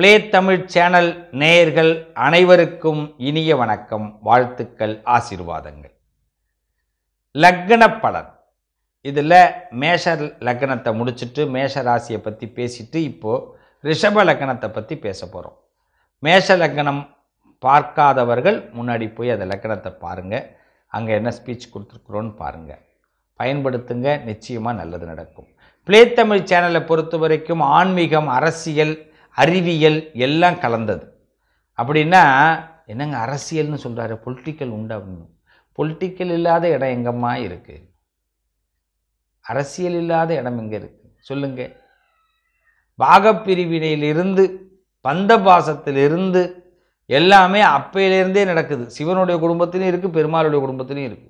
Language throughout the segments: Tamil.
ப்ளே தமிழ் சேனல் நேயர்கள் அனைவருக்கும் இனிய வணக்கம் வாழ்த்துக்கள் ஆசீர்வாதங்கள் லக்ன பலன் இதில் மேஷ லக்னத்தை முடிச்சுட்டு மேஷ ராசியை பற்றி பேசிட்டு இப்போது ரிஷப லக்னத்தை பற்றி பேச போகிறோம் மேஷ லக்னம் பார்க்காதவர்கள் முன்னாடி போய் அந்த லக்னத்தை பாருங்கள் அங்கே என்ன ஸ்பீச் கொடுத்துருக்குறோன்னு பாருங்கள் பயன்படுத்துங்க நிச்சயமாக நல்லது நடக்கும் ப்ளே தமிழ் சேனலை பொறுத்த வரைக்கும் ஆன்மீகம் அரசியல் அறிவியல் எல்லாம் கலந்தது அப்படின்னா என்னங்க அரசியல்னு சொல்கிறாரு பொலிட்டிக்கல் உண்டா அப்படின்னு பொலிட்டிக்கல் இல்லாத இடம் எங்கம்மா இருக்குது அரசியல் இல்லாத இடம் எங்கே இருக்குது சொல்லுங்க பாகப்பிரிவினையிலிருந்து பந்த பாசத்திலிருந்து எல்லாமே அப்பையிலேருந்தே நடக்குது சிவனுடைய குடும்பத்திலையும் இருக்குது பெருமாளுடைய குடும்பத்திலையும் இருக்குது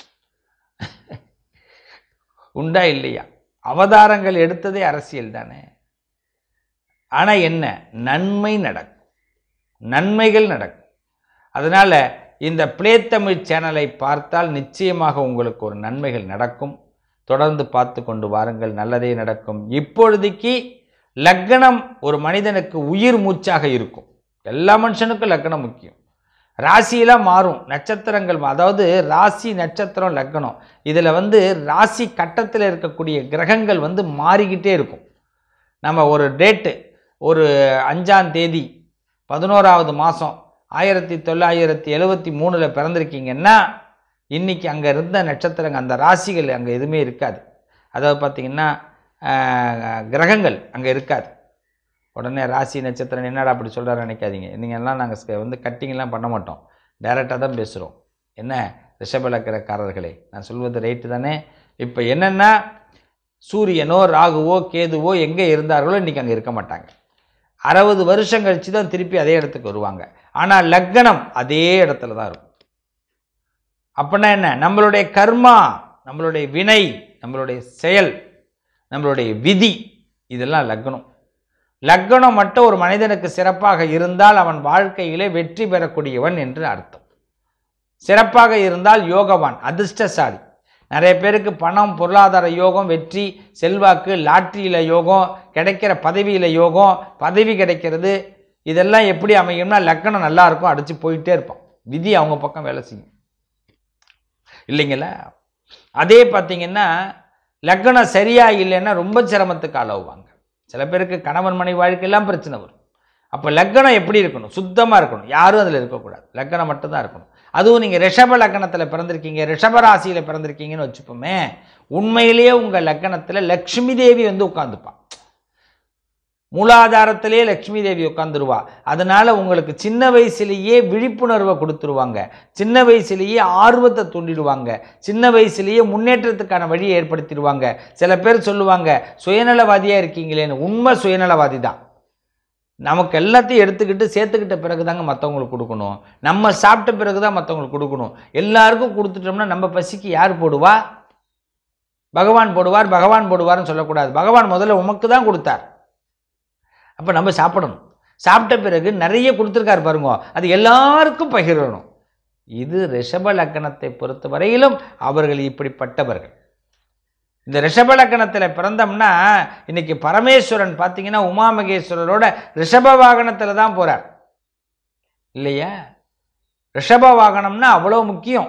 உண்டா இல்லையா அவதாரங்கள் எடுத்ததே அரசியல் தானே ஆனால் என்ன நன்மை நடக்கும் நன்மைகள் நடக்கும் அதனால் இந்த ப்ளே தமிழ் சேனலை பார்த்தால் நிச்சயமாக உங்களுக்கு ஒரு நன்மைகள் நடக்கும் தொடர்ந்து பார்த்து கொண்டு வாருங்கள் நல்லதே நடக்கும் இப்பொழுதைக்கு லக்னம் ஒரு மனிதனுக்கு உயிர் மூச்சாக இருக்கும் எல்லா மனுஷனுக்கும் லக்னம் முக்கியம் ராசியெல்லாம் மாறும் நட்சத்திரங்கள் மா- அதாவது ராசி நட்சத்திரம் லக்னம் இதில் வந்து ராசி கட்டத்தில் இருக்கக்கூடிய கிரகங்கள் வந்து மாறிக்கிட்டே இருக்கும் நம்ம ஒரு டேட்டு ஒரு அஞ்சாம் தேதி பதினோராவது மாதம் ஆயிரத்தி தொள்ளாயிரத்தி எழுவத்தி மூணில் பிறந்திருக்கீங்கன்னா இன்றைக்கி அங்கே இருந்த நட்சத்திரங்கள் அந்த ராசிகள் அங்கே எதுவுமே இருக்காது அதாவது பார்த்திங்கன்னா ஆஹ், கிரகங்கள் அங்கே இருக்காது உடனே ராசி நட்சத்திரம் என்னடா அப்படி சொல்கிறாரு நினைக்காதீங்க நீங்கள் எல்லாம் நாங்கள் வந்து கட்டிங்லாம் பண்ண மாட்டோம் டைரெக்டாக தான் பேசுகிறோம் என்ன ரிஷபலக்கரக்காரர்களே நான் சொல்வது ரைட்டு தானே இப்போ என்னென்னா சூரியனோ ராகுவோ கேதுவோ எங்கே இருந்தார்களோ இன்றைக்கி அங்கே இருக்க மாட்டாங்க அறுபது வருஷம் கழித்து தான் திருப்பி அதே இடத்துக்கு வருவாங்க ஆனால் லக்னம் அதே இடத்துல தான் இருக்கும் அப்படின்னா என்ன நம்மளுடைய கர்மா நம்மளுடைய வினை நம்மளுடைய செயல் நம்மளுடைய விதி இதெல்லாம் லக்னம் லக்னம் மட்டும் ஒரு மனிதனுக்கு சிறப்பாக இருந்தால் அவன் வாழ்க்கையிலே வெற்றி பெறக்கூடியவன் என்று அர்த்தம் சிறப்பாக இருந்தால் யோகவான் அதிர்ஷ்டசாலி நிறைய பேருக்கு பணம் பொருளாதார யோகம் வெற்றி செல்வாக்கு லாட்ரியில் யோகம் கிடைக்கிற பதவியில் யோகம் பதவி கிடைக்கிறது இதெல்லாம் எப்படி அமையும்னா லக்கணம் நல்லா இருக்கும் அடித்து போயிட்டே இருப்பான் விதி அவங்க பக்கம் வேலை செய்யும் இல்லைங்களா அதே பார்த்தீங்கன்னா லக்னம் சரியா இல்லைன்னா ரொம்ப சிரமத்துக்கு ஆளாகுவாங்க சில பேருக்கு கணவன் மனைவி வாழ்க்கையெல்லாம் பிரச்சனை வரும் அப்போ லக்னம் எப்படி இருக்கணும் சுத்தமாக இருக்கணும் யாரும் அதில் இருக்கக்கூடாது லக்னம் மட்டும்தான் இருக்கணும் அதுவும் நீங்கள் ரிஷப லக்னத்தில் பிறந்திருக்கீங்க ரிஷப ராசியில் பிறந்திருக்கீங்கன்னு வச்சுப்போமே உண்மையிலேயே உங்கள் லக்னத்தில் லக்ஷ்மி தேவி வந்து உட்காந்துப்பா மூலாதாரத்திலே லக்ஷ்மி தேவி உட்காந்துருவா அதனால உங்களுக்கு சின்ன வயசுலேயே விழிப்புணர்வை கொடுத்துருவாங்க சின்ன வயசுலேயே ஆர்வத்தை தூண்டிடுவாங்க சின்ன வயசுலேயே முன்னேற்றத்துக்கான வழியை ஏற்படுத்திடுவாங்க சில பேர் சொல்லுவாங்க சுயநலவாதியாக இருக்கீங்களேன்னு உண்மை சுயநலவாதி தான் நமக்கு எல்லாத்தையும் எடுத்துக்கிட்டு சேர்த்துக்கிட்ட பிறகு தாங்க மற்றவங்களுக்கு கொடுக்கணும் நம்ம சாப்பிட்ட பிறகு தான் மற்றவங்களுக்கு கொடுக்கணும் எல்லாருக்கும் கொடுத்துட்டோம்னா நம்ம பசிக்கு யார் போடுவா பகவான் போடுவார் பகவான் போடுவார்னு சொல்லக்கூடாது பகவான் முதல்ல உமக்கு தான் கொடுத்தார் அப்போ நம்ம சாப்பிடணும் சாப்பிட்ட பிறகு நிறைய கொடுத்துருக்காரு பாருங்க அது எல்லாருக்கும் பகிரணும் இது ரிஷப லக்கணத்தை பொறுத்த வரையிலும் அவர்கள் இப்படிப்பட்டவர்கள் இந்த ரிஷப லக்கணத்தில் பிறந்தோம்னா இன்னைக்கு பரமேஸ்வரன் பார்த்தீங்கன்னா உமாமகேஸ்வரரோட ரிஷப வாகனத்தில் தான் போகிறார் இல்லையா ரிஷப வாகனம்னா அவ்வளோ முக்கியம்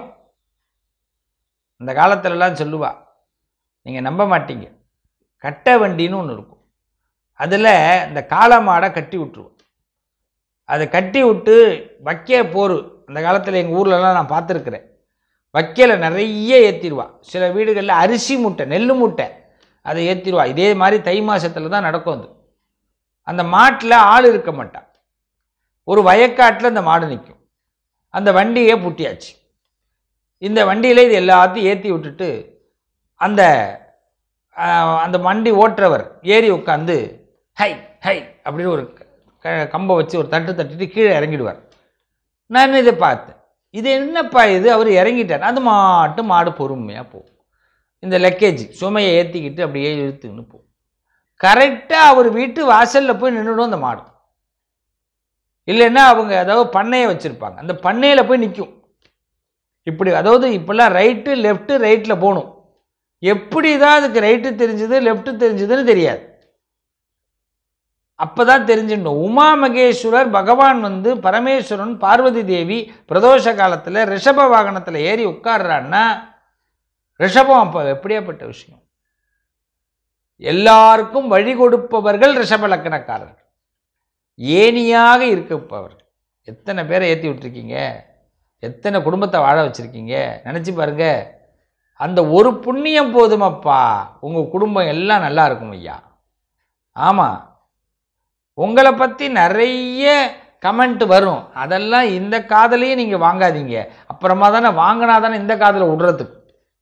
இந்த காலத்துலலாம் சொல்லுவா நீங்கள் நம்ப மாட்டீங்க கட்ட வண்டின்னு ஒன்று இருக்கும் அதில் இந்த காளை மாடை கட்டி விட்டுருவோம் அதை கட்டி விட்டு வைக்க போர் அந்த காலத்தில் எங்கள் ஊர்லலாம் நான் பார்த்துருக்குறேன் வைக்கல நிறைய ஏற்றிடுவா சில வீடுகளில் அரிசி மூட்டை நெல் மூட்டை அதை ஏற்றிடுவா இதே மாதிரி தை மாசத்துல தான் நடக்கும் அது அந்த மாட்டில் ஆள் இருக்க மாட்டான் ஒரு வயக்காட்டில் அந்த மாடு நிற்கும் அந்த வண்டியை பூட்டியாச்சு இந்த வண்டியில் இது எல்லாத்தையும் ஏற்றி விட்டுட்டு அந்த ஆஹ், அந்த வண்டி ஓட்டுறவர் ஏறி உட்காந்து ஹை ஹை அப்படின்னு ஒரு க- கம்பை வச்சு ஒரு தட்டு தட்டிட்டு கீழே இறங்கிடுவார் நான் இதை பார்த்தேன் இது என்னப்பா இது அவர் இறங்கிட்டார் அது மாட்டும் மாடு பொறுமையாக போகும் இந்த லக்கேஜ் சுமையை ஏற்றிக்கிட்டு அப்படியே இழுத்துக்கின்னு போகும் கரெக்டாக அவர் வீட்டு வாசலில் போய் நின்றுடும் அந்த மாடு இல்லைன்னா அவங்க அதாவது பண்ணையை வச்சுருப்பாங்க அந்த பண்ணையில் போய் நிற்கும் இப்படி அதாவது இப்போல்லாம் ரைட்டு லெஃப்ட்டு ரைட்டில் போகணும் எப்படி தான் அதுக்கு ரைட்டு தெரிஞ்சது லெஃப்ட்டு தெரிஞ்சதுன்னு தெரியாது அப்பதான் தெரிஞ்சிடணும் உமா மகேஸ்வரர் பகவான் வந்து பரமேஸ்வரன் பார்வதி தேவி பிரதோஷ காலத்தில் ரிஷப வாகனத்தில் ஏறி உட்கார்றான்னா ரிஷபம் அப்போ எப்படியாப்பட்ட விஷயம் எல்லாருக்கும் வழி கொடுப்பவர்கள் ரிஷப லக்கணக்காரர்கள் ஏனியாக இருக்கப்பவர்கள் எத்தனை பேரை ஏற்றி விட்டுருக்கீங்க எத்தனை குடும்பத்தை வாழ வச்சுருக்கீங்க நினச்சி பாருங்க அந்த ஒரு புண்ணியம் போதுமப்பா உங்கள் குடும்பம் எல்லாம் நல்லா இருக்கும் ஐயா ஆமாம் உங்களை பற்றி நிறைய கமெண்ட் வரும் அதெல்லாம் இந்த காதலையும் நீங்கள் வாங்காதீங்க அப்புறமா தானே வாங்கினா தானே இந்த காதில் விடுறதுக்கு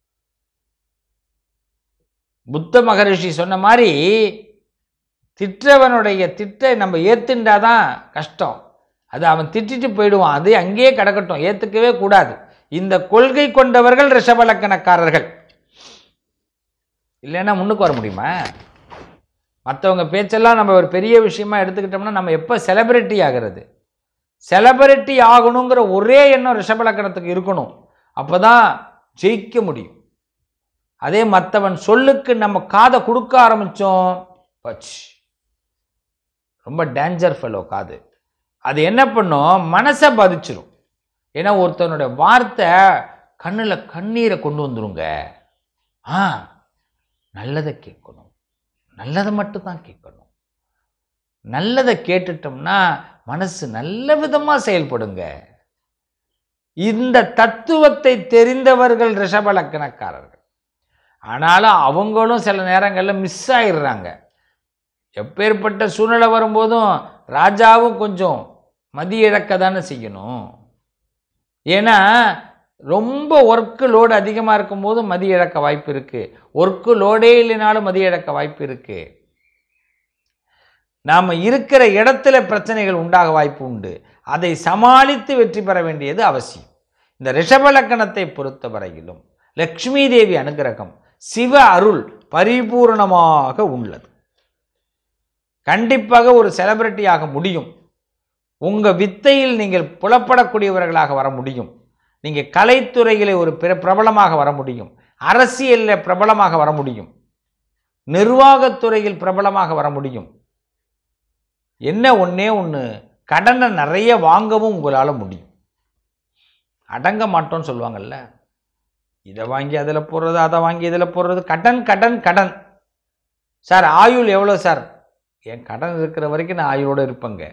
புத்த மகரிஷி சொன்ன மாதிரி திட்டவனுடைய திட்டை நம்ம ஏத்துண்டாதான் கஷ்டம் அது அவன் திட்டிட்டு போயிடுவான் அது அங்கேயே கிடக்கட்டும் ஏத்துக்கவே கூடாது இந்த கொள்கை கொண்டவர்கள் ரிஷபலக்கணக்காரர்கள் இல்லைன்னா முன்னுக்கு வர முடியுமா மற்றவங்க பேச்செல்லாம் நம்ம ஒரு பெரிய விஷயமா எடுத்துக்கிட்டோம்னா நம்ம எப்போ செலிபிரிட்டி ஆகிறது செலிபிரிட்டி ஆகணுங்கிற ஒரே எண்ணம் ரிஷபலக்கணத்துக்கு இருக்கணும் அப்போ தான் ஜெயிக்க முடியும் அதே மற்றவன் சொல்லுக்கு நம்ம காதை கொடுக்க ஆரம்பித்தோம் பச் ரொம்ப டேஞ்சர் ஃபெலோ காது அது என்ன பண்ணும் மனசை பாதிச்சிடும் ஏன்னா ஒருத்தனுடைய வார்த்தை கண்ணில் கண்ணீரை கொண்டு வந்துருங்க ஆ நல்லதை கேட்கணும் நல்லதை மட்டும்தான் கேட்கணும் நல்லதை கேட்டுட்டோம்னா மனசு நல்ல விதமாக செயல்படுங்க இந்த தத்துவத்தை தெரிந்தவர்கள் ரிஷபலக்கணக்காரர்கள் ஆனாலும் அவங்களும் சில நேரங்களில் மிஸ் ஆயிடுறாங்க எப்பேற்பட்ட சூழ்நிலை வரும்போதும் ராஜாவும் கொஞ்சம் மதி இழக்க தானே செய்யணும் ஏன்னா ரொம்ப ஒர்க்கு லோடு அதிகமாக இருக்கும்போது மதி இழக்க வாய்ப்பு இருக்குது ஒர்க்கு லோடே இல்லைனாலும் மதி இழக்க வாய்ப்பு இருக்குது நாம் இருக்கிற இடத்துல பிரச்சனைகள் உண்டாக வாய்ப்பு உண்டு அதை சமாளித்து வெற்றி பெற வேண்டியது அவசியம் இந்த ரிஷபலக்கணத்தை பொறுத்தவரையிலும் லக்ஷ்மி தேவி அனுகிரகம் சிவ அருள் பரிபூரணமாக உள்ளது கண்டிப்பாக ஒரு செலிபிரிட்டி ஆக முடியும் உங்கள் வித்தையில் நீங்கள் புலப்படக்கூடியவர்களாக வர முடியும் நீங்கள் கலைத்துறையில் ஒரு பிர பிரபலமாக வர முடியும் அரசியலில் பிரபலமாக வர முடியும் நிர்வாகத்துறையில் பிரபலமாக வர முடியும் என்ன ஒன்றே ஒன்று கடனை நிறைய வாங்கவும் உங்களால் முடியும் அடங்க மாட்டோம்னு சொல்லுவாங்கல்ல இதை வாங்கி அதில் போடுறது அதை வாங்கி இதில் போடுறது கடன் கடன் கடன் சார் ஆயுள் எவ்வளோ சார் என் கடன் இருக்கிற வரைக்கும் நான் ஆயுளோடு இருப்பேங்க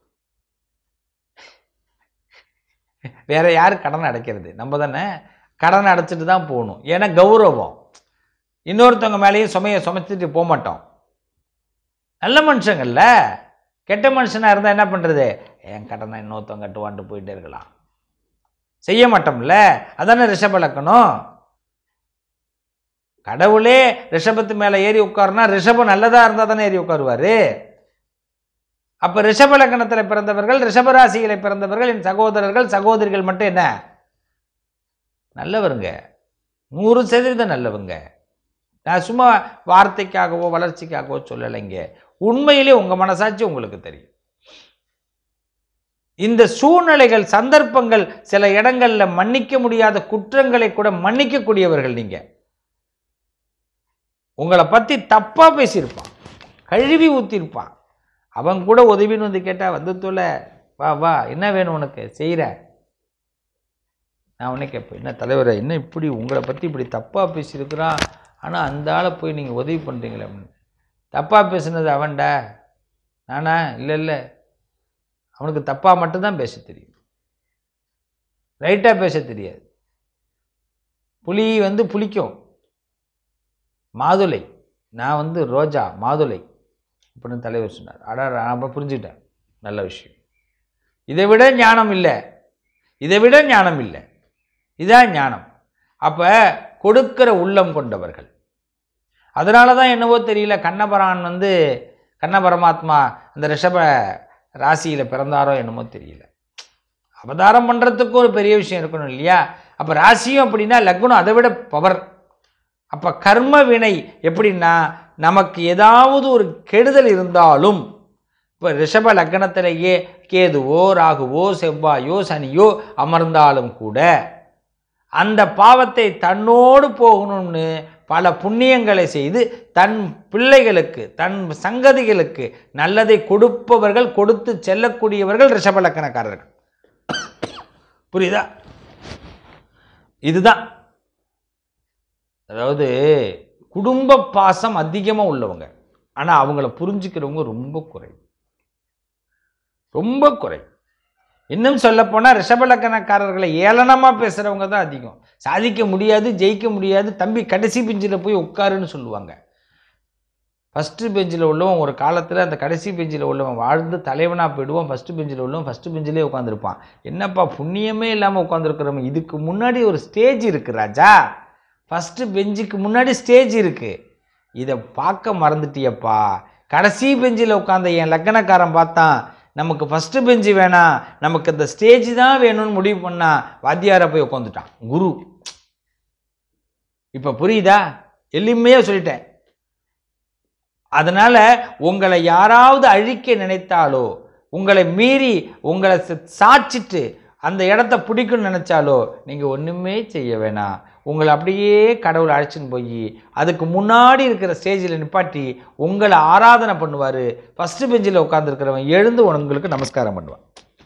வேற யார் கடன் அடைக்கிறது நம்ம தானே கடன் அடைச்சிட்டு தான் போகணும் ஏன்னா கௌரவம் இன்னொருத்தவங்க மேலேயும் சுமையை சுமைச்சிட்டு போக மாட்டோம் நல்ல மனுஷங்கள்ல கெட்ட மனுஷனாக இருந்தால் என்ன பண்ணுறது என் கடனை இன்னொருத்தவங்க கட்டுவான்ட்டு போயிட்டே இருக்கலாம் செய்ய மாட்டோம்ல அதானே ரிஷபலக்கணும் கடவுளே ரிஷபத்து மேலே ஏறி உட்காருனா ரிஷபம் நல்லதாக இருந்தால் தானே ஏறி உட்காருவார் அப்போ ரிஷப லக்கணத்தில் பிறந்தவர்கள் ரிஷபராசிகளை பிறந்தவர்கள் என் சகோதரர்கள் சகோதரிகள் மட்டும் என்ன நல்லவருங்க நூறு சதவீதம் நல்லவங்க நான் சும்மா வார்த்தைக்காகவோ வளர்ச்சிக்காகவோ சொல்லலைங்க உண்மையிலே உங்கள் மனசாட்சி உங்களுக்கு தெரியும் இந்த சூழ்நிலைகள் சந்தர்ப்பங்கள் சில இடங்கள்ல மன்னிக்க முடியாத குற்றங்களை கூட மன்னிக்கக்கூடியவர்கள் நீங்க உங்களை பத்தி தப்பா பேசியிருப்பான் கழுவி ஊத்திருப்பான் அவன் கூட உதவின்னு வந்து கேட்டா வந்து தொலை வா வா என்ன வேணும் உனக்கு செய்கிற நான் உடனே கேட்பேன் என்ன தலைவரை என்ன இப்படி உங்களை பற்றி இப்படி தப்பாக பேசியிருக்கிறான் ஆனால் அந்த ஆளை போய் நீங்கள் உதவி பண்ணுறீங்களே அப்படின்னு தப்பாக பேசுனது அவன்டா நானா இல்லை இல்லை அவனுக்கு தப்பாக மட்டும்தான் பேச தெரியும் ரைட்டாக பேச தெரியாது புலி வந்து புளிக்கும் மாதுளை நான் வந்து ரோஜா மாதுளை அப்படின்னு தலைவர் சொன்னார் அடா நான் அப்போ புரிஞ்சுக்கிட்டேன் நல்ல விஷயம் இதை விட ஞானம் இல்லை இதை விட ஞானம் இல்லை இதான் ஞானம் அப்போ கொடுக்கிற உள்ளம் கொண்டவர்கள் அதனால தான் என்னவோ தெரியல கண்ணபரான் வந்து கண்ண பரமாத்மா அந்த ரிஷப ராசியில் பிறந்தாரோ என்னமோ தெரியல அவதாரம் பண்ணுறதுக்கு ஒரு பெரிய விஷயம் இருக்கணும் இல்லையா அப்போ ராசியும் அப்படின்னா லக்னம் அதை விட பவர் அப்போ கர்ம வினை எப்படின்னா நமக்கு ஏதாவது ஒரு கெடுதல் இருந்தாலும் இப்போ ரிஷப லக்னத்திலேயே கேதுவோ ராகுவோ செவ்வாயோ சனியோ அமர்ந்தாலும் கூட அந்த பாவத்தை தன்னோடு போகணும்னு பல புண்ணியங்களை செய்து தன் பிள்ளைகளுக்கு தன் சங்கதிகளுக்கு நல்லதை கொடுப்பவர்கள் கொடுத்து செல்லக்கூடியவர்கள் ரிஷபலக்கணக்காரர்கள் புரியுதா இதுதான் அதாவது குடும்ப பாசம் அதிகமாக உள்ளவங்க ஆனால் அவங்கள புரிஞ்சுக்கிறவங்க ரொம்ப குறை ரொம்ப குறை இன்னும் சொல்லப்போனால் ரிஷபலக்கணக்காரர்களை ஏளனமாக பேசுகிறவங்க தான் அதிகம் சாதிக்க முடியாது ஜெயிக்க முடியாது தம்பி கடைசி பெஞ்சில் போய் உட்காருன்னு சொல்லுவாங்க ஃபஸ்ட்டு பெஞ்சில் உள்ளவன் ஒரு காலத்தில் அந்த கடைசி பெஞ்சில் உள்ளவன் வாழ்ந்து தலைவனாக போயிடுவான் ஃபஸ்ட்டு பெஞ்சில் உள்ளவன் ஃபஸ்ட்டு பெஞ்சிலே உட்காந்துருப்பான் என்னப்பா புண்ணியமே இல்லாமல் உட்காந்துருக்குறவன் இதுக்கு முன்னாடி ஒரு ஸ்டேஜ் இருக்குது ராஜா ஃபஸ்ட்டு பெஞ்சுக்கு முன்னாடி ஸ்டேஜ் இருக்குது இதை பார்க்க மறந்துட்டியப்பா கடைசி பெஞ்சில் உட்காந்த என் லக்கணக்காரன் பார்த்தான் நமக்கு ஃபஸ்ட்டு பெஞ்சு வேணாம் நமக்கு இந்த ஸ்டேஜ் தான் வேணும்னு முடிவு பண்ணா வாத்தியாரை போய் உட்காந்துட்டான் குரு இப்போ புரியுதா எளிமையாக சொல்லிட்டேன் அதனால் உங்களை யாராவது அழிக்க நினைத்தாலோ உங்களை மீறி உங்களை ச- சாச்சிட்டு அந்த இடத்த பிடிக்கும்னு நினச்சாலோ நீங்கள் ஒன்றுமே செய்ய வேணாம் உங்களை அப்படியே கடவுள் அழைச்சின்னு போய் அதுக்கு முன்னாடி இருக்கிற ஸ்டேஜில் நிப்பாட்டி உங்களை ஆராதனை பண்ணுவார் ஃபஸ்ட்டு பெஞ்சில் உட்காந்துருக்கிறவன் எழுந்து உங்களுக்கு நமஸ்காரம் பண்ணுவான்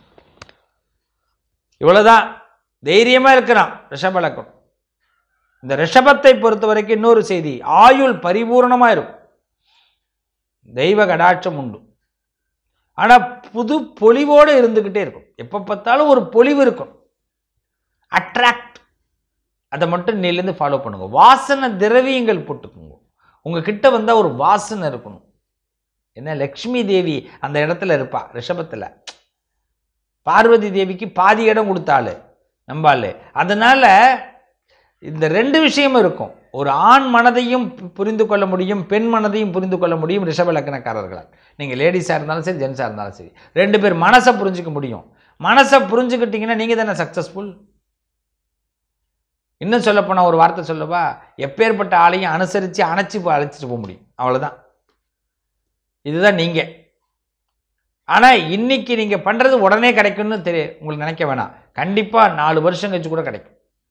இவ்வளோதான் தைரியமாக இருக்கிறான் ரிஷபலக்கம் இந்த ரிஷபத்தை பொறுத்த வரைக்கும் இன்னொரு செய்தி ஆயுள் பரிபூரணமாக இருக்கும் தெய்வ கடாட்சம் உண்டு ஆனால் புது பொலிவோடு இருந்துக்கிட்டே இருக்கும் எப்போ பார்த்தாலும் ஒரு பொலிவு இருக்கும் அட்ராக்ட் அதை மட்டும் நீலேருந்து ஃபாலோ பண்ணுங்க வாசனை திரவியங்கள் போட்டுக்குங்க உங்ககிட்ட வந்தால் ஒரு வாசனை இருக்கணும் என்ன லக்ஷ்மி தேவி அந்த இடத்துல இருப்பா ரிஷபத்தில் பார்வதி தேவிக்கு பாதி இடம் கொடுத்தாள் நம்பாள் அதனால இந்த ரெண்டு விஷயமும் இருக்கும் ஒரு ஆண் மனதையும் பு- புரிந்து கொள்ள முடியும் பெண் மனதையும் புரிந்து கொள்ள முடியும் ரிஷப லக்கணக்காரர்களால் நீங்கள் லேடிஸாக இருந்தாலும் சரி ஜென்ஸாக இருந்தாலும் சரி ரெண்டு பேர் மனசை புரிஞ்சுக்க முடியும் மனசை புரிஞ்சுக்கிட்டீங்கன்னா நீங்கள் தானே சக்ஸஸ்ஃபுல் இன்னும் சொல்லப்போனால் ஒரு வார்த்தை சொல்லவா எப்பேற்பட்ட ஆளையும் அனுசரித்து அணைச்சி போ- அழைச்சிட்டு போக முடியும் அவ்வளோதான் இதுதான் நீங்கள் ஆனால் இன்னைக்கு நீங்கள் பண்ணுறது உடனே கிடைக்கும்னு தெரிய உங்களுக்கு நினைக்க வேணாம் கண்டிப்பாக நாலு வருஷம் கழிச்சு கூட கிடைக்கும்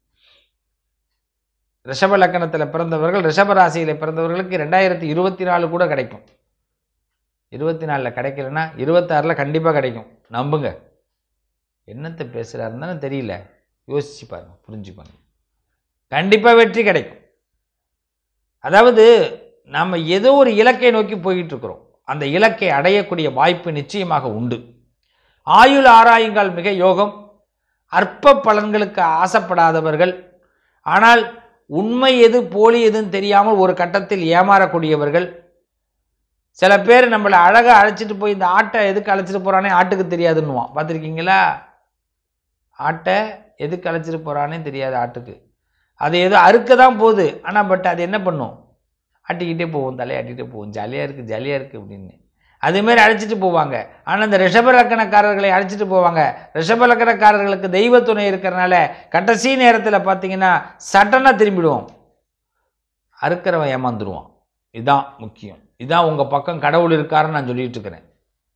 ரிஷப லக்கணத்தில் பிறந்தவர்கள் ரிஷப ராசியில் பிறந்தவர்களுக்கு ரெண்டாயிரத்தி இருபத்தி நாலு கூட கிடைக்கும் இருபத்தி நாலில் கிடைக்கலன்னா இருபத்தாறில் கண்டிப்பாக கிடைக்கும் நம்புங்க என்னத்தை பேசுகிறாருந்தானு தெரியல யோசிச்சு பாருங்க புரிஞ்சுப்பாங்க கண்டிப்பாக வெற்றி கிடைக்கும் அதாவது நம்ம ஏதோ ஒரு இலக்கை நோக்கி போயிட்டு இருக்கிறோம் அந்த இலக்கை அடையக்கூடிய வாய்ப்பு நிச்சயமாக உண்டு ஆயுள் ஆராயுங்கள் மிக யோகம் அற்ப பலன்களுக்கு ஆசைப்படாதவர்கள் ஆனால் உண்மை எது போலி எதுன்னு தெரியாமல் ஒரு கட்டத்தில் ஏமாறக்கூடியவர்கள் சில பேர் நம்மளை அழகாக அழைச்சிட்டு போய் இந்த ஆட்டை எதுக்கு அழைச்சிட்டு போகிறானே ஆட்டுக்கு தெரியாதுன்னுவான் பார்த்துருக்கீங்களா ஆட்டை எதுக்கு அழைச்சிட்டு போகிறானே தெரியாது ஆட்டுக்கு அது ஏதோ அறுக்க தான் போகுது ஆனால் பட் அது என்ன பண்ணும் ஆட்டிக்கிட்டே போவோம் தலையாட்டிகிட்டே போவோம் ஜாலியாக இருக்குது ஜாலியாக இருக்குது அப்படின்னு அதேமாரி அழைச்சிட்டு போவாங்க ஆனால் இந்த ரிஷப லக்கணக்காரர்களை அழைச்சிட்டு போவாங்க ரிஷப லக்கணக்காரர்களுக்கு தெய்வ துணை இருக்கிறனால கடைசி நேரத்தில் பார்த்தீங்கன்னா சட்டனாக திரும்பிடுவோம் அறுக்கிறவன் ஏமாந்துருவான் இதுதான் முக்கியம் இதான் உங்கள் பக்கம் கடவுள் இருக்காருன்னு நான் சொல்லிட்டு இருக்கிறேன்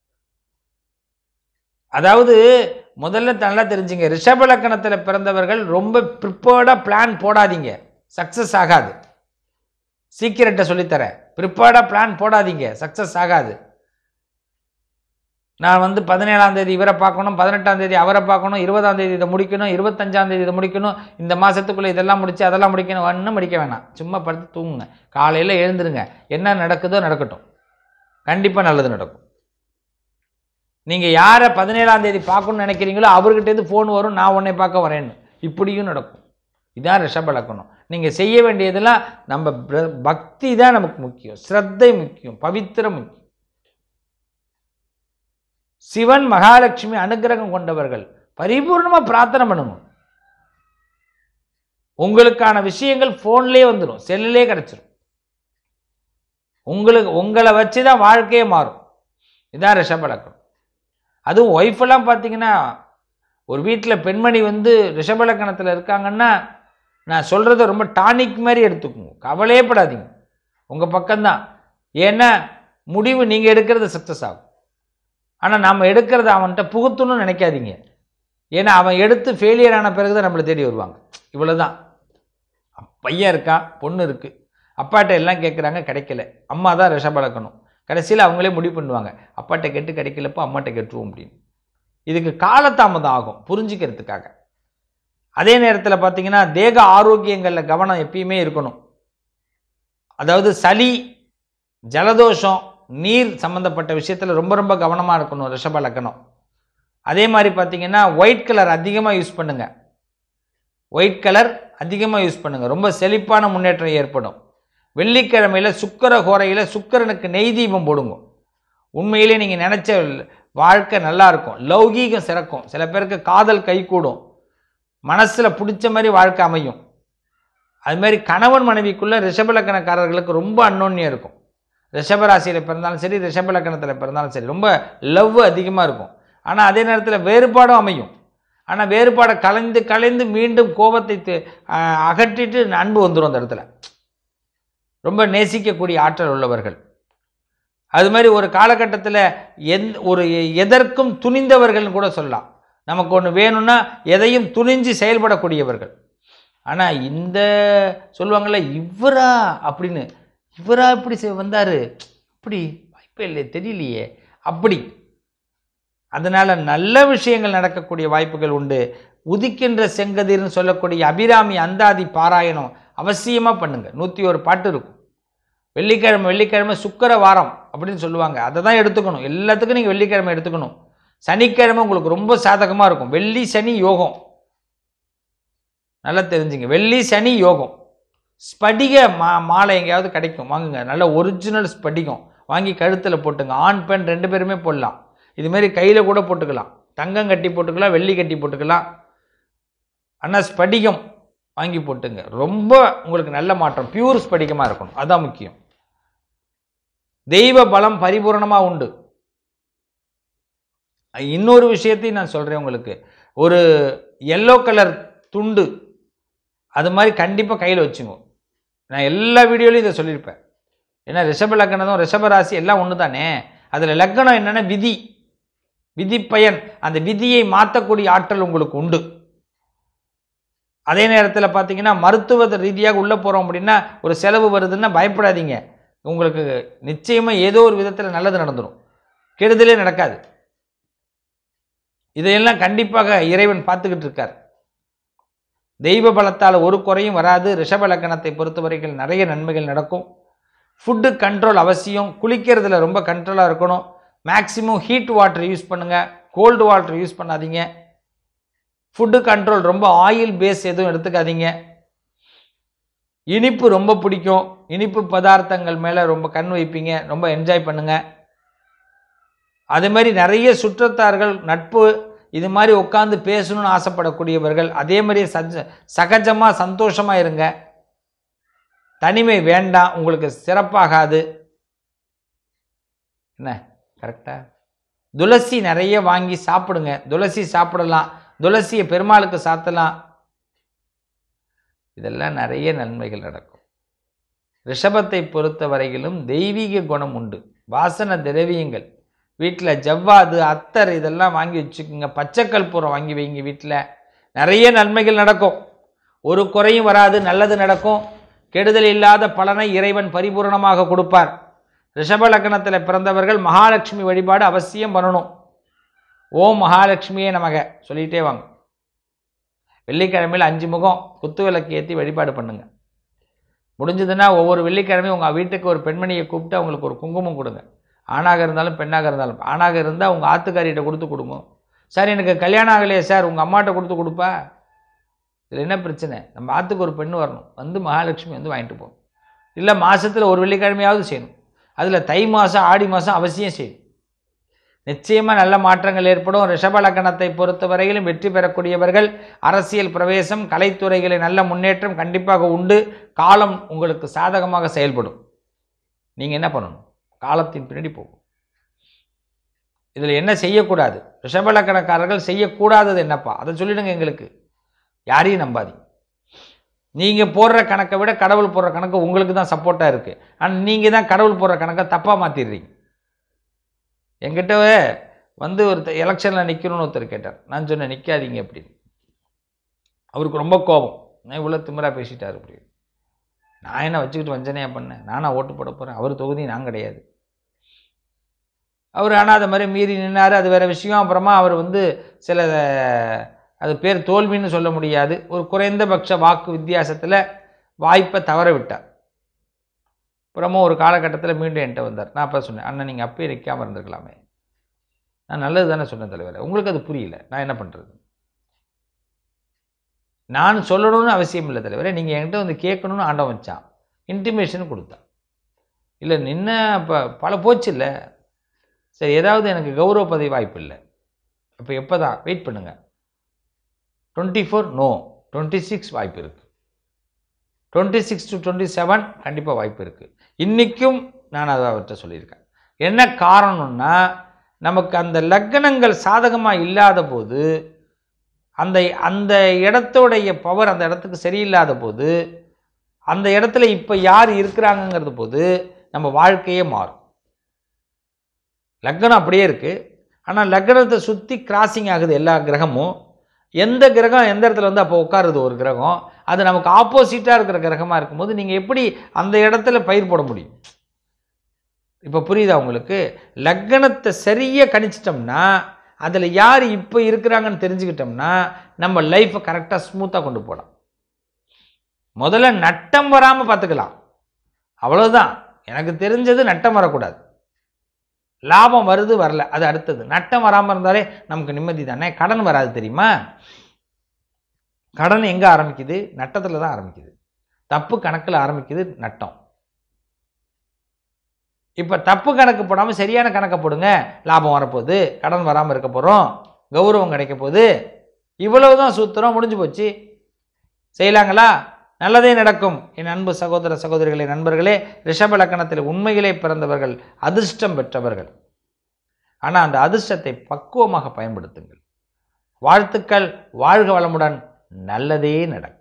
அதாவது முதல்ல நல்லா தெரிஞ்சுங்க ரிஷப லக்கணத்தில் பிறந்தவர்கள் ரொம்ப ப்ரிப்பேர்டாக பிளான் போடாதீங்க சக்ஸஸ் ஆகாது சீக்கிரட்டை சொல்லித்தரேன் ப்ரிப்பேர்டாக பிளான் போடாதீங்க சக்ஸஸ் ஆகாது நான் வந்து பதினேழாம் தேதி இவரை பார்க்கணும் பதினெட்டாம் தேதி அவரை பார்க்கணும் இருபதாம் தேதி இதை முடிக்கணும் இருபத்தஞ்சாம் தேதி இதை முடிக்கணும் இந்த மாதத்துக்குள்ளே இதெல்லாம் முடிச்சு அதெல்லாம் முடிக்கணும் ஒன்றும் முடிக்க வேணாம் சும்மா படுத்து தூங்குங்க காலையில் எழுந்துருங்க என்ன நடக்குதோ நடக்கட்டும் கண்டிப்பாக நல்லது நடக்கும் நீங்கள் யாரை பதினேழாம் தேதி பார்க்கணும்னு நினைக்கிறீங்களோ அவர்கிட்டேருந்து ஃபோன் வரும் நான் உன்னை பார்க்க வரேன்னு இப்படியும் நடக்கும் இதான் ரிஷப லக்கணம் நீங்கள் செய்ய வேண்டியதெல்லாம் நம்ம பிர- பக்தி தான் நமக்கு முக்கியம் ஸ்ரத்தை முக்கியம் பவித்திரம் முக்கியம் சிவன் மகாலட்சுமி அனுக்கிரகம் கொண்டவர்கள் பரிபூர்ணமாக பிரார்த்தனை பண்ணுங்க உங்களுக்கான விஷயங்கள் ஃபோன்லேயே வந்துடும் செல்லுலே கிடச்சிரும் உங்களுக்கு உங்களை வச்சு தான் வாழ்க்கையே மாறும் இதான் ரிஷபலக்கம் அதுவும் ஒய்ஃபெல்லாம் பார்த்தீங்கன்னா ஒரு வீட்டில் பெண்மணி வந்து ரிஷபலக்கணத்தில் இருக்காங்கன்னா நான் சொல்கிறத ரொம்ப டானிக் மாதிரி எடுத்துக்கோங்க கவலையே படாதீங்க உங்கள் பக்கம்தான் ஏன்னா முடிவு நீங்கள் எடுக்கிறது சக்ஸஸ் ஆகும் ஆனால் நம்ம எடுக்கிறத அவன்கிட்ட புகுத்தணும்னு நினைக்காதீங்க ஏன்னா அவன் எடுத்து ஃபெயிலியர் ஆன பிறகு தான் நம்மளை தேடி வருவாங்க இவ்வளோ தான் பையன் இருக்கான் பொண்ணு இருக்குது அப்பாட்ட எல்லாம் கேட்குறாங்க கிடைக்கல அம்மா தான் ரிஷபலக்கணும் கடைசியில் அவங்களே முடிவு பண்ணுவாங்க அப்பாட்ட கேட்டு கிடைக்கலப்போ அம்மாட்ட கேட்டுருவோம் அப்படின்னு இதுக்கு காலதாமதம் ஆகும் புரிஞ்சுக்கிறதுக்காக அதே நேரத்தில் பார்த்தீங்கன்னா தேக ஆரோக்கியங்களில் கவனம் எப்பயுமே இருக்கணும் அதாவது சளி ஜலதோஷம் நீர் சம்மந்தப்பட்ட விஷயத்தில் ரொம்ப ரொம்ப கவனமாக இருக்கணும் ரிஷப லக்கணம் அதே மாதிரி பார்த்தீங்கன்னா ஒயிட் கலர் அதிகமாக யூஸ் பண்ணுங்க ஒயிட் கலர் அதிகமாக யூஸ் பண்ணுங்க ரொம்ப செழிப்பான முன்னேற்றம் ஏற்படும் வெள்ளிக்கிழமையில் சுக்கர கோரையில் சுக்கரனுக்கு நெய் தீபம் போடுங்க உண்மையிலே நீங்கள் நினச்ச வாழ்க்கை நல்லா இருக்கும் லௌகீகம் சிறக்கும் சில பேருக்கு காதல் கைகூடும் மனசில் பிடிச்ச மாதிரி வாழ்க்கை அமையும் அது மாதிரி கணவன் மனைவிக்குள்ள ரிஷபலக்கணக்காரர்களுக்கு ரொம்ப அன்னோன்யம் இருக்கும் ரிஷபராசியில் பிறந்தாலும் சரி ரிஷபலக்கணத்தில் பிறந்தாலும் சரி ரொம்ப லவ் அதிகமாக இருக்கும் ஆனால் அதே நேரத்தில் வேறுபாடும் அமையும் ஆனால் வேறுபாடை கலைந்து கலைந்து மீண்டும் கோபத்தை தி- ஆஹ் அகற்றிட்டு அன்பு வந்துடும் அந்த இடத்துல ரொம்ப நேசிக்கக்கூடிய ஆற்றல் உள்ளவர்கள் அது மாதிரி ஒரு காலகட்டத்தில் எந் ஒரு எதற்கும் துணிந்தவர்கள்னு கூட சொல்லலாம் நமக்கு ஒன்று வேணும்னா எதையும் துணிஞ்சு செயல்படக்கூடியவர்கள் ஆனால் இந்த சொல்லுவாங்கள்ல இவரா அப்படின்னு இவரா இப்படி செ- வந்தாரு அப்படி வாய்ப்பே இல்லை தெரியலையே அப்படி அதனால நல்ல விஷயங்கள் நடக்கக்கூடிய வாய்ப்புகள் உண்டு உதிக்கின்ற செங்கதிர்னு சொல்லக்கூடிய அபிராமி அந்தாதி பாராயணம் அவசியமா பண்ணுங்க நூற்றி ஒரு பாட்டு இருக்கும் வெள்ளிக்கிழமை வெள்ளிக்கிழமை சுக்கிர வாரம் அப்படின்னு சொல்லுவாங்க அதை தான் எடுத்துக்கணும் எல்லாத்துக்கும் நீங்கள் வெள்ளிக்கிழமை எடுத்துக்கணும் சனிக்கிழமை உங்களுக்கு ரொம்ப சாதகமாக இருக்கும் வெள்ளி சனி யோகம் நல்லா தெரிஞ்சுங்க வெள்ளி சனி யோகம் ஸ்படிக மா மாலை எங்கேயாவது கிடைக்கும் வாங்குங்க நல்ல ஒரிஜினல் ஸ்படிகம் வாங்கி கழுத்தில் போட்டுங்க ஆண் பெண் ரெண்டு பேருமே போடலாம் இதுமாரி கையில் கூட போட்டுக்கலாம் தங்கம் கட்டி போட்டுக்கலாம் வெள்ளி கட்டி போட்டுக்கலாம் ஆனால் ஸ்படிகம் வாங்கி போட்டுங்க ரொம்ப உங்களுக்கு நல்ல மாற்றம் பியூர் ஸ்படிகமாக இருக்கணும் அதான் முக்கியம் தெய்வ பலம் பரிபூரணமாக உண்டு இன்னொரு விஷயத்தையும் நான் சொல்கிறேன் உங்களுக்கு ஒரு எல்லோ கலர் துண்டு அது மாதிரி கண்டிப்பாக கையில் வச்சுங்க நான் எல்லா வீடியோலையும் இதை சொல்லியிருப்பேன் ஏன்னா ரிஷப லக்னதும் ரிஷப ராசி எல்லாம் ஒன்று தானே அதில் லக்னம் என்னென்னா விதி விதி பயன் அந்த விதியை மாற்றக்கூடிய ஆற்றல் உங்களுக்கு உண்டு அதே நேரத்தில் பார்த்தீங்கன்னா மருத்துவ ரீதியாக உள்ளே போகிறோம் அப்படின்னா ஒரு செலவு வருதுன்னா பயப்படாதீங்க உங்களுக்கு நிச்சயமாக ஏதோ ஒரு விதத்தில் நல்லது நடந்துடும் கெடுதலே நடக்காது இதையெல்லாம் கண்டிப்பாக இறைவன் பார்த்துக்கிட்டு இருக்கார் தெய்வ பலத்தால் ஒரு குறையும் வராது ரிஷப லக்கணத்தை பொறுத்தவரைக்கும் நிறைய நன்மைகள் நடக்கும் ஃபுட்டு கண்ட்ரோல் அவசியம் குளிக்கிறதுல ரொம்ப கண்ட்ரோலாக இருக்கணும் மேக்ஸிமம் ஹீட் வாட்டர் யூஸ் பண்ணுங்கள் கோல்டு வாட்டர் யூஸ் பண்ணாதீங்க ஃபுட்டு கண்ட்ரோல் ரொம்ப ஆயில் பேஸ் எதுவும் எடுத்துக்காதீங்க இனிப்பு ரொம்ப பிடிக்கும் இனிப்பு பதார்த்தங்கள் மேலே ரொம்ப கண் வைப்பீங்க ரொம்ப என்ஜாய் பண்ணுங்க அதே மாதிரி நிறைய சுற்றத்தார்கள் நட்பு இது மாதிரி உட்காந்து பேசணும்னு ஆசைப்படக்கூடியவர்கள் அதே மாதிரி சஜ சகஜமாக சந்தோஷமாக இருங்க தனிமை வேண்டாம் உங்களுக்கு சிறப்பாகாது என்ன கரெக்டா துளசி நிறைய வாங்கி சாப்பிடுங்க துளசி சாப்பிடலாம் துளசியை பெருமாளுக்கு சாத்தலாம் இதெல்லாம் நிறைய நன்மைகள் நடக்கும் ரிஷபத்தை பொறுத்த வரையிலும் தெய்வீக குணம் உண்டு வாசன திரவியங்கள் வீட்டில் ஜவ்வாது அத்தர் இதெல்லாம் வாங்கி வச்சுக்கோங்க பச்சை கற்பூரம் வாங்கி வைங்க வீட்டில் நிறைய நன்மைகள் நடக்கும் ஒரு குறையும் வராது நல்லது நடக்கும் கெடுதல் இல்லாத பலனை இறைவன் பரிபூரணமாக கொடுப்பார் ரிஷப லக்னத்தில் பிறந்தவர்கள் மகாலட்சுமி வழிபாடு அவசியம் பண்ணணும் ஓம் மகாலட்சுமியே நமக சொல்லிகிட்டே வாங்க வெள்ளிக்கிழமையில் அஞ்சு முகம் குத்து விளக்கு ஏற்றி வழிபாடு பண்ணுங்க முடிஞ்சதுன்னா ஒவ்வொரு வெள்ளிக்கிழமையும் உங்கள் வீட்டுக்கு ஒரு பெண்மணியை கூப்பிட்டு அவங்களுக்கு ஒரு குங்குமம் கொடுங்க ஆணாக இருந்தாலும் பெண்ணாக இருந்தாலும் ஆணாக இருந்தால் உங்கள் ஆத்துக்காரிகிட்ட கொடுத்து கொடுங்க சார் எனக்கு கல்யாணம் ஆகலையே சார் உங்கள் அம்மாட்ட கொடுத்து கொடுப்பா இதில் என்ன பிரச்சனை நம்ம ஆத்துக்கு ஒரு பெண்ணு வரணும் வந்து மகாலட்சுமி வந்து வாங்கிட்டு போகும் இல்லை மாதத்தில் ஒரு வெள்ளிக்கிழமையாவது செய்யணும் அதில் தை மாதம் ஆடி மாதம் அவசியம் செய்யணும் நிச்சயமாக நல்ல மாற்றங்கள் ஏற்படும் ரிஷப லக்கணத்தை பொறுத்தவரையிலும் வெற்றி பெறக்கூடியவர்கள் அரசியல் பிரவேசம் கலைத்துறைகளில் நல்ல முன்னேற்றம் கண்டிப்பாக உண்டு காலம் உங்களுக்கு சாதகமாக செயல்படும் நீங்கள் என்ன பண்ணணும் காலத்தின் பின்னாடி போகும் இதில் என்ன செய்யக்கூடாது ரிஷப லக்கணக்காரர்கள் செய்யக்கூடாதது என்னப்பா அதை சொல்லிடுங்க எங்களுக்கு யாரையும் நம்பாதீங்க நீங்கள் போடுற கணக்கை விட கடவுள் போடுற கணக்கு உங்களுக்கு தான் சப்போர்ட்டாக இருக்குது ஆனால் நீங்கள் தான் கடவுள் போடுற கணக்கை தப்பாக மாற்றிடுறீங்க என்கிட்ட வந்து ஒரு எலெக்ஷனில் நிற்கணும்னு ஒருத்தர் கேட்டார் நான் சொன்னேன் நிற்காதீங்க அப்படின்னு அவருக்கு ரொம்ப கோபம் நான் இவ்வளோ திமிரா பேசிட்டார் அப்படின்னு நான் என்ன வச்சுக்கிட்டு வஞ்சனையா பண்ணேன் நானா ஓட்டு போட போகிறேன் அவர் தொகுதி நான் கிடையாது அவர் ஆனால் அதை மாதிரி மீறி நின்னார் அது வேறு விஷயம் அப்புறமா அவர் வந்து சில அது பேர் தோல்வின்னு சொல்ல முடியாது ஒரு குறைந்தபட்ச வாக்கு வித்தியாசத்தில் வாய்ப்பை தவற விட்டார் அப்புறமா ஒரு காலகட்டத்தில் மீண்டும் என்கிட்ட வந்தார் நான் அப்போ சொன்னேன் அண்ணன் நீங்கள் அப்பயே நிற்காமல் இருந்திருக்கலாமே நான் நல்லது தானே சொன்னேன் தலைவர் உங்களுக்கு அது புரியல நான் என்ன பண்ணுறது நான் சொல்லணும்னு அவசியம் இல்லை தலைவரே நீங்கள் என்கிட்ட வந்து கேட்கணும்னு ஆண்டவன் வச்சான் இன்டிமேஷன் கொடுத்தான் இல்லை நின்ன இப்போ பல போச்சு இல்லை சரி ஏதாவது எனக்கு கௌரவ பதவி வாய்ப்பு இல்லை அப்போ எப்போ தான் வெயிட் பண்ணுங்கள் twenty four no twenty six வாய்ப்பு இருக்குது twenty six to twenty seven கண்டிப்பாக வாய்ப்பு இருக்குது இன்றைக்கும் நான் அதை அவர்கிட்ட சொல்லியிருக்கேன் என்ன காரணம்னா நமக்கு அந்த லக்னங்கள் சாதகமாக இல்லாத போது அந்த அந்த இடத்தோடைய பவர் அந்த இடத்துக்கு சரியில்லாத போது அந்த இடத்துல இப்போ யார் இருக்கிறாங்கங்கிறது போது நம்ம வாழ்க்கையே மாறும் லக்னம் அப்படியே இருக்குது ஆனால் லக்னத்தை சுற்றி கிராசிங் ஆகுது எல்லா கிரகமும் எந்த கிரகம் எந்த இடத்துல வந்து அப்போ உட்காருது ஒரு கிரகம் அது நமக்கு ஆப்போசிட்டாக இருக்கிற கிரகமாக இருக்கும்போது நீங்கள் எப்படி அந்த இடத்துல பயிர் போட முடியும் இப்போ புரியுதா உங்களுக்கு லக்னத்தை சரியாக கணிச்சிட்டோம்னா அதில் யார் இப்போ இருக்கிறாங்கன்னு தெரிஞ்சுக்கிட்டோம்னா நம்ம லைஃப்பை கரெக்டாக ஸ்மூத்தாக கொண்டு போகலாம் முதல்ல நட்டம் வராமல் பார்த்துக்கலாம் அவ்வளோதான் எனக்கு தெரிஞ்சது நட்டம் வரக்கூடாது லாபம் வருது வரல அது அடுத்தது நட்டம் வராமல் இருந்தாலே நமக்கு நிம்மதி தானே கடன் வராது தெரியுமா கடன் எங்கே ஆரம்பிக்குது நட்டத்தில் தான் ஆரம்பிக்குது தப்பு கணக்கில் ஆரம்பிக்குது நட்டம் இப்போ தப்பு கணக்கு போடாமல் சரியான கணக்கை போடுங்க லாபம் வரப்போகுது கடன் வராமல் இருக்க போகிறோம் கௌரவம் கிடைக்க போகுது இவ்வளவு தான் சூத்திரம் முடிஞ்சு போச்சு செய்யலாங்களா நல்லதே நடக்கும் என் அன்பு சகோதர சகோதரிகளே நண்பர்களே ரிஷப லக்கணத்தில் உண்மையிலே பிறந்தவர்கள் அதிர்ஷ்டம் பெற்றவர்கள் ஆனால் அந்த அதிர்ஷ்டத்தை பக்குவமாக பயன்படுத்துங்கள் வாழ்த்துக்கள் வாழ்க வளமுடன் நல்லதே நடக்கும்